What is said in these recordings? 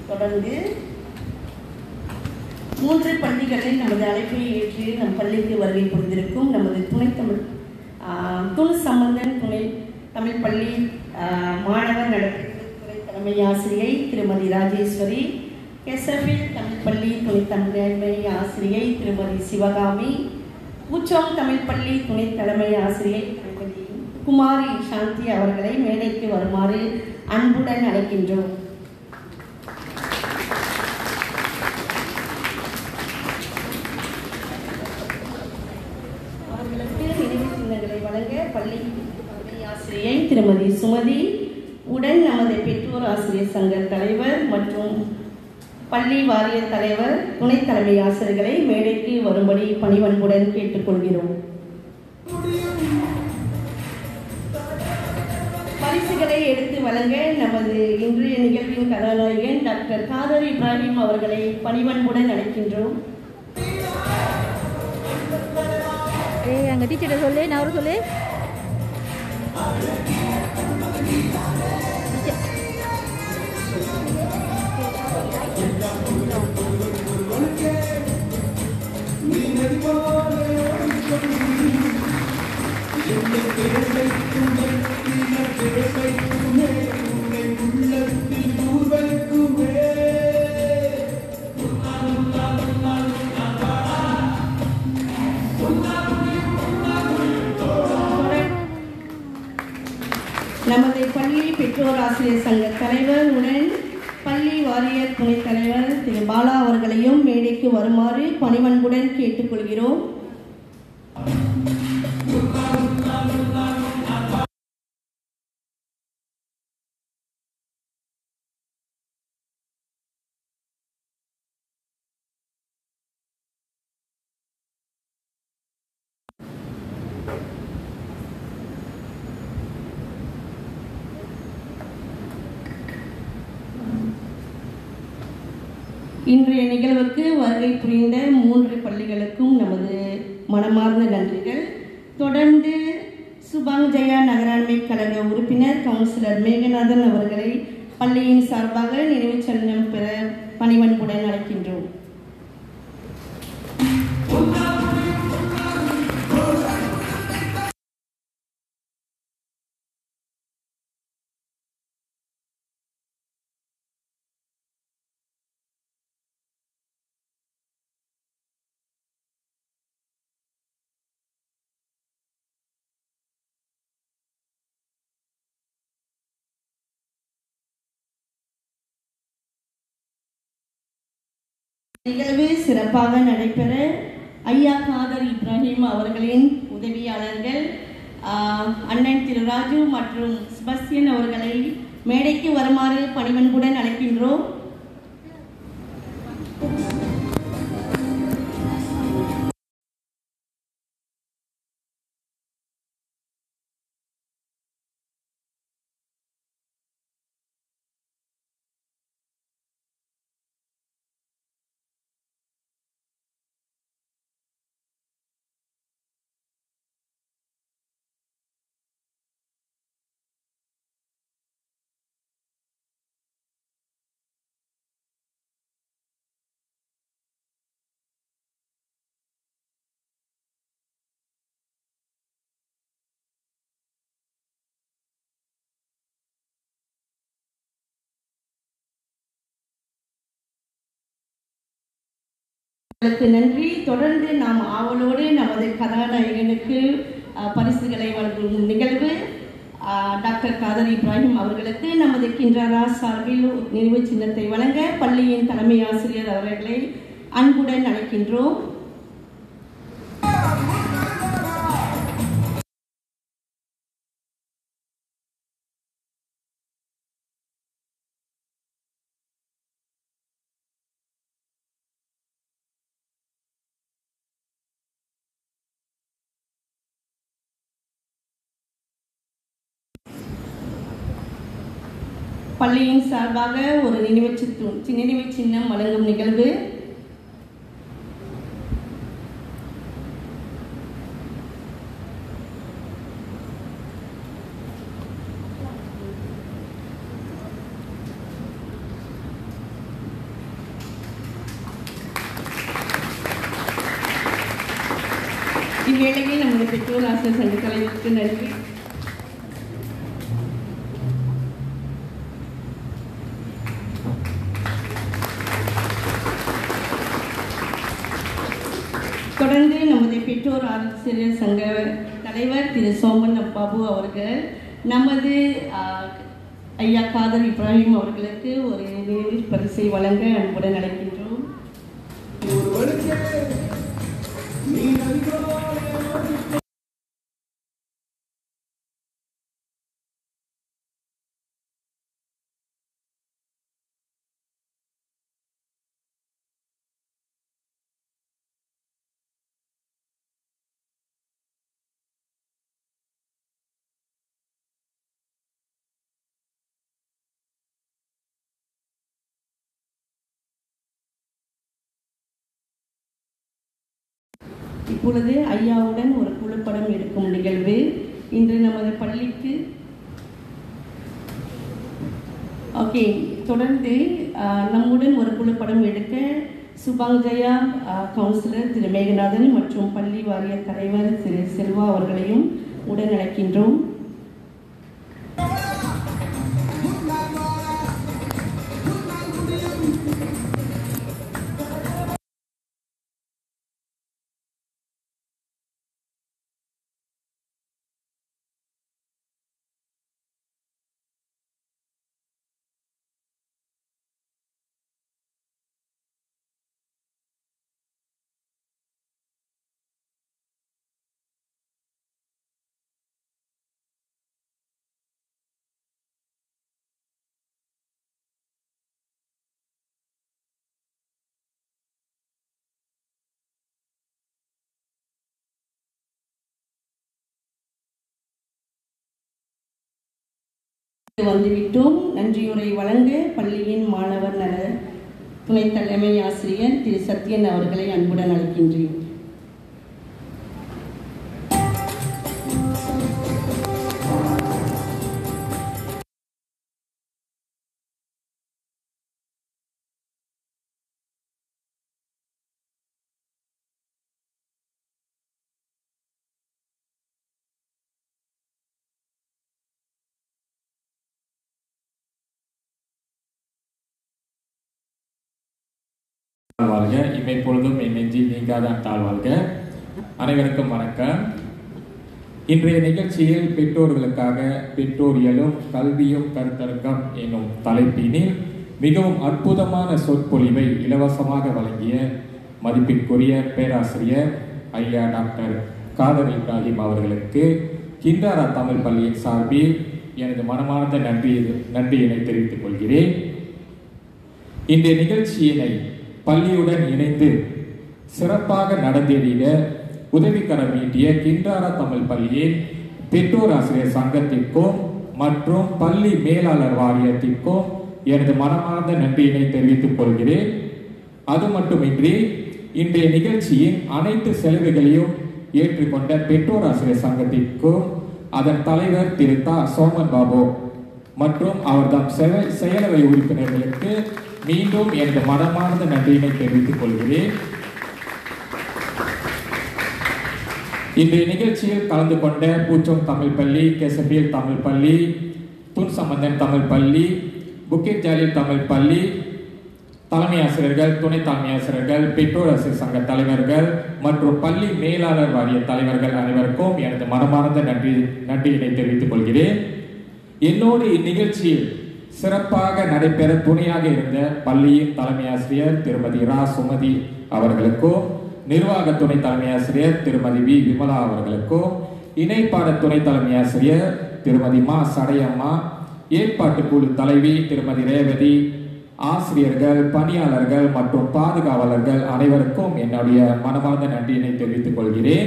தொடர்ந்து மூன்று பள்ளிகளில் நமது அழைப்பை ஏற்று நம் பள்ளிக்கு வருகை புரிந்திருக்கும் நமது துணை தமிழ் ஆஹ், துணு சம்பந்தன் துணை தமிழ் பள்ளி ஆஹ், மாணவர் நலத்திற்கு துணை தலைமை ஆசிரியை திருமதி ராஜேஸ்வரி கெசவில் தமிழ் பள்ளி துணை தலைமை ஆசிரியை திருமதி சிவகாமி உச்சம் தமிழ் பள்ளி துணை தலைமை ஆசிரியை திருமதி குமாரி சாந்தி அவர்களை மேடைக்கு வருமாறு அன்புடன் அழைக்கின்றோம் அவர்களுக்கு நினைவு சின்னங்களை வழங்க பள்ளி தலைமை ஆசிரியை திருமதி சுமதி உடன் நமது பெற்றோர் ஆசிரியர் சங்க தலைவர் மற்றும் பள்ளி வாரிய தலைவர் துணைத் தலைமை ஆசிரியர்களை மேடைக்கு வரும்படி பணிவன்புடன் கேட்டுக்கொள்கிறோம் பரிசுகளை எடுத்து வழங்க நமது இன்றைய நிகழ்வின் கதாநாயகன் டாக்டர் காதர் இப்ராஹிம் அவர்களை பணிவன்புடன் அழைக்கின்றோம் ஏய் அங்கே டீச்சர்கிட்ட சொல்லு நான் அவரை சொல்லு நமது பள்ளி பெற்றோர் ஆசிரியர் சங்க தலைவர் உடன் பள்ளி வாரியர் துணைத் தலைவர் திரு பாலா அவர்களையும் மேடைக்கு வருமாறு பணிவன்புடன் கேட்டுக்கொள்கிறோம் இன்றைய நிகழ்வுக்கு வருகை புரிந்த மூன்று பள்ளிகளுக்கும் நமது மனமார்ந்த நன்றிகள் தொடர்ந்து சுபாங் ஜெயா நகராண்மை கழக உறுப்பினர் கவுன்சிலர் மேகநாதன் அவர்களை பள்ளியின் சார்பாக நினைவுச் சின்னம் பெற பணிவன்புடன் அழைக்கின்றோம் நிகழ்வு சிறப்பாக நடைபெற ஐயா காதர் இப்ராஹிம் அவர்களின் உதவியாளர்கள் ஆஹ், அண்ணன் திரு ராஜு மற்றும் செபஸ்டியன் அவர்களை மேடைக்கு வருமாறு பணிவன்புடன் அழைக்கின்றோம் உங்களுக்கு நன்றி தொடர்ந்து நாம் ஆவலோடு நமது கதாநாயகனுக்கு அஹ், பரிசுகளை வழங்கும் நிகழ்வு அஹ், டாக்டர் காதர் இப்ராஹிம் அவர்களுக்கு நமது கின்றாரா சார்பில் நினைவு சின்னத்தை வழங்க பள்ளியின் தலைமை ஆசிரியர் அவர்களை அன்புடன் அழைக்கின்றோம் பள்ளியின் சார்பாக ஒரு நினைவு சித்து நினைவு சின்னம் வழங்கும் நிகழ்வு இவ்வேளையில் நமது பெற்றோர் ஆசிரியர் சங்க தலைவருக்கு நன்றி தொடர்ந்து நமது பெற்றோர் ஆசிரியர் சங்க தலைவர் திரு சோமன் பாபு அவர்கள் நமது ஆஹ், ஐயா காதர் இப்ராஹிம் அவர்களுக்கு ஒரு நினைவு பரிசை வழங்க அன்புடன் அழைக்கின்றோம் இப்பொழுது ஐயாவுடன் ஒரு குழுப்படம் எடுக்கும் நிகழ்வு இன்று நமது பள்ளிக்கு ஓகே தொடர்ந்து ஆஹ், நம்முடன் ஒரு குழுப்படம் எடுக்க சுபாங்ஜயா ஆஹ், கவுன்சிலர் திரு மேகநாதன் மற்றும் பள்ளி வாரிய தலைவர் திரு செல்வா அவர்களையும் உடன் அழைக்கின்றோம் வந்துவிட்டோம் நன்றியுரை வழங்க பள்ளியின் மாணவர் நல துணைத் தலைமை ஆசிரியர் திரு சத்யன் அவர்களை அன்புடன் அழைக்கின்றேன் வாழ்க இமை பொழுதும் என் நெஞ்சில் நீங்காதான் தாழ்வாழ்க அனைவருக்கும் வணக்கம் இன்றைய நிகழ்ச்சியில் பெற்றோர்களுக்காக பெற்றோரியலும் கல்வியும் கருத்தரங்கம் என்னும் தலைப்பினில் மிகவும் அற்புதமான சொற்பொழிவை இலவசமாக வழங்கிய மதிப்பிற்குரிய பேராசிரியர் ஐயா டாக்டர் காதர் இப்ராஹிம் அவர்களுக்கு கிண்டாரா தமிழ் பள்ளியின் சார்பில் எனது மனமார்ந்த நன்றி நன்றியினை தெரிவித்துக் கொள்கிறேன் இன்றைய நிகழ்ச்சியினை பள்ளியுடன் இணைந்து சிறப்பாக நடந்தேறிட உதவிக்கரம் நீட்டிய கிண்டாரா தமிழ் பள்ளியின் பெற்றோர் ஆசிரியர் சங்கத்திற்கும் மற்றும் பள்ளி மேலாளர் வாரியத்திற்கும் எனது மனமார்ந்த நன்றியினை தெரிவித்துக் கொள்கிறேன் அது மட்டுமின்றி இன்றைய நிகழ்ச்சியின் அனைத்து செலவுகளையும் ஏற்றுக்கொண்ட பெற்றோர் ஆசிரியர் சங்கத்திற்கும் அதன் தலைவர் திரு தா சோமன் பாபு மற்றும் அவர்தம் செய- செயலவை உறுப்பினர்களுக்கு மீண்டும் எனது மனமார்ந்த நன்றியினை தெரிவித்துக் கொள்கிறேன் இன்றைய நிகழ்ச்சியில் கலந்து கொண்ட பூச்சோங் தமிழ் பள்ளி கேசபியல் தமிழ் பள்ளி துன் சம்பந்தன் தமிழ் பள்ளி புக்கிட் ஜாலில் தமிழ் பள்ளி தலைமை ஆசிரியர்கள் துணை தலைமை ஆசிரியர்கள் பெற்றோர் ஆசிரியர் சங்க தலைவர்கள் மற்றும் பள்ளி மேலாளர் வாரிய தலைவர்கள் அனைவருக்கும் எனது மனமார்ந்த நன்றி நன்றியினை தெரிவித்துக் கொள்கிறேன் என்னோடு இந்நிகழ்ச்சியில் சிறப்பாக நடைபெற துணையாக இருந்த பள்ளியின் தலைமை ஆசிரியர் திருமதி ரா சுமதி அவர்களுக்கும் நிர்வாக துணை தலைமை ஆசிரியர் திருமதி வி விமலா அவர்களுக்கும் இணைப்பாட துணை தலைமை ஆசிரியர் திருமதி மா சடையம்மா ஏற்பாட்டு குழு தலைவி திருமதி ரேவதி ஆசிரியர்கள் பணியாளர்கள் மற்றும் பாதுகாவலர்கள் அனைவருக்கும் என்னுடைய மனமார்ந்த நன்றியினை தெரிவித்துக் கொள்கிறேன்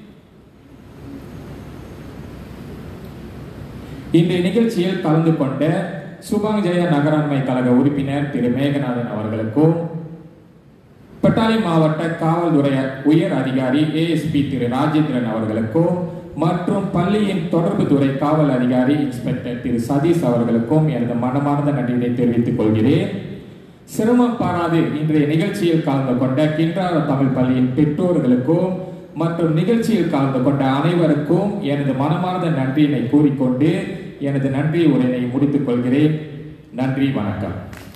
இன்றைய நிகழ்ச்சியில் கலந்து கொண்ட சுபாங் ஜெய நகராண்மை கழக உறுப்பினர் திரு மேகநாதன் அவர்களுக்கும் பட்டாளி மாவட்ட காவல்துறை உயர் அதிகாரி ஏஎஸ்பி திரு ராஜேந்திரன் அவர்களுக்கும் மற்றும் பள்ளியின் தொடர்பு துறை காவல் அதிகாரி இன்ஸ்பெக்டர் திரு சதீஷ் அவர்களுக்கும் எனது மனமார்ந்த நன்றியை தெரிவித்துக் கொள்கிறேன் சிரமம் பாராது இன்றைய நிகழ்ச்சியில் கலந்து கொண்ட கின்றார தமிழ் பள்ளியின் பெற்றோர்களுக்கும் மற்றும் நிகழ்ச்சியில் கலந்து கொண்ட அனைவருக்கும் எனது மனமார்ந்த நன்றியினை கூறிக்கொண்டு எனது நன்றி உரையினை முடித்துக் கொள்கிறேன் நன்றி வணக்கம்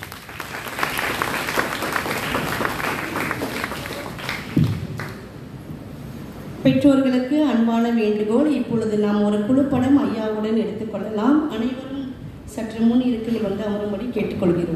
பெற்றோர்களுக்கு அன்பான வேண்டுகோள் இப்பொழுது நாம் ஒரு குழுப்படம் ஐயாவுடன் எடுத்துக்கொள்ளலாம் அனைவரும் சற்று முன் இருக்கையில் வந்து அமரும்படி கேட்டுக்கொள்கிறோம்